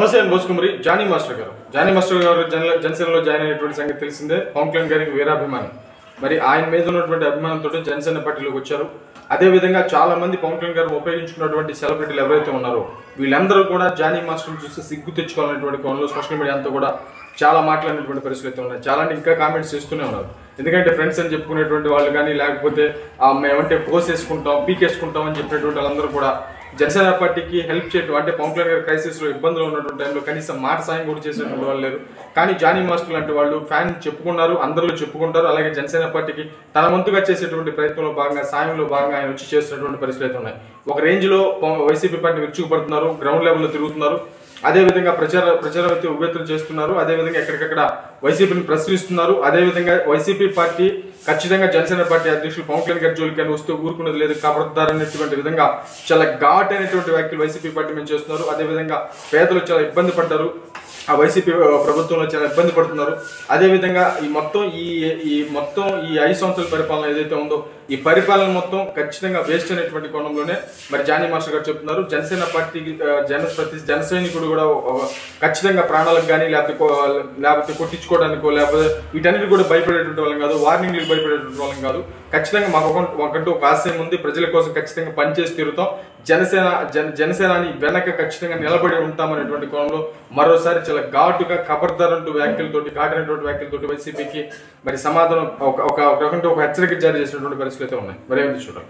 నమస్తే అండి బోసుకుమరి జానీ మాస్టర్ గారు జానీ మాస్టర్ గారు జన జనసేనలో జాయిన్ అయినటువంటి సంగతి తెలిసిందే పవన్ కళ్యాణ్ గారికి వీరాభిమాని మరి ఆయన మీద ఉన్నటువంటి అభిమానంతో జనసేన పార్టీలోకి వచ్చారు అదే విధంగా చాలా మంది పవన్ కళ్యాణ్ గారు ఉపయోగించుకున్నటువంటి సెలబ్రిటీలు ఎవరైతే ఉన్నారో వీళ్ళందరూ కూడా జానీ మాస్టర్ చూసి సిగ్గు తెచ్చుకోవాలనేటువంటి కోణంలో సోషల్ మీడియా అంతా కూడా చాలా మాట్లాడినటువంటి పరిస్థితులు అయితే ఉన్నాయి చాలా అంటే ఇంకా కామెంట్స్ చేస్తూనే ఉన్నారు ఎందుకంటే ఫ్రెండ్స్ అని చెప్పుకునేటువంటి వాళ్ళు కానీ లేకపోతే ఆ, మేమంటే పోస్ వేసుకుంటాం పీకేసుకుంటాం అని చెప్పినటువంటి వాళ్ళందరూ కూడా జనసేన పార్టీకి హెల్ప్ చేయడం అంటే పవన్ కళ్యాణ్ గారి క్రైసిస్ లో ఇబ్బందులు ఉన్నటువంటి టైంలో కనీసం మాట సాయం కూడా చేసేటువంటి వాళ్ళు లేరు కానీ జానీ మాస్టర్ లాంటి వాళ్ళు ఫ్యాన్ చెప్పుకున్నారు అందరిలో చెప్పుకుంటారు అలాగే జనసేన పార్టీకి తన వంతుగా చేసేటువంటి ప్రయత్నంలో భాగంగా సాయంలో భాగంగా ఆయన వచ్చి చేస్తున్నటువంటి పరిస్థితులు అయితే ఉన్నాయి ఒక రేంజ్ లో పవ- వైసీపీ పార్టీ విరుచుకుపడుతున్నారు గ్రౌండ్ లెవెల్లో తిరుగుతున్నారు అదే విధంగా ప్రచార ప్రచారం అయితే ఉవ్వెత్తులు చేస్తున్నారు అదే విధంగా ఎక్కడికక్కడ వైసీపీని ప్రశ్నిస్తున్నారు అదే విధంగా వైసీపీ పార్టీ ఖచ్చితంగా జనసేన పార్టీ అధ్యక్షులు పవన్ కళ్యాణ్ గారి జోలికి అని వస్తూ ఊరుకున్నది లేదు కాబడతారనేటువంటి విధంగా చాలా ఘాట్ అయినటువంటి వ్యాఖ్యలు వైసీపీ పార్టీ మేము చేస్తున్నారు అదే విధంగా పేదలు చాలా ఇబ్బంది పడ్డారు ఆ వైసీపీ ప్రభుత్వంలో చాలా ఇబ్బంది పడుతున్నారు అదే విధంగా ఈ మొత్తం ఈ ఈ మొత్తం ఈ ఐదు సంవత్సరాల పరిపాలన ఏదైతే ఉందో ఈ పరిపాలన మొత్తం ఖచ్చితంగా వేస్ట్ అనేటువంటి కోణంలోనే మరి జానీ మాస్టర్ గారు చెప్తున్నారు జనసేన పార్టీకి ఆ, జన ప్రతి జన సైనికుడు కూడా ఒక ఖచ్చితంగా ప్రాణాలకు కానీ లేకపోతే కో- లేకపోతే కొట్టించుకోవడానికో లేకపోతే వీటన్నిటి కూడా భయపడేటువంటి వాళ్ళం కాదు వార్నింగ్లకు భయపడేటువంటి వాళ్ళం కాదు ఖచ్చితంగా మాకు ఒక ఒకటూ ఒక ఆశయం ఉంది ప్రజల కోసం ఖచ్చితంగా పనిచేసి తీరుతాం జనసేన జన జనసేనాని వెనక ఖచ్చితంగా నిలబడి ఉంటామనేటువంటి కోణంలో మరోసారి చాలా ఘాటుగా ఖబర్దారంటూ వ్యాఖ్యలతోటి ఘాటైనటువంటి వ్యాఖ్యలతోటి వైసీపీకి మరి సమాధానం ఒక ఒక ఒక రకంగా ఒక హెచ్చరిక జారీ చేసినటువంటి పరిస్థితులు అయితే ఉన్నాయి మరి ఏమిటి చూడాలి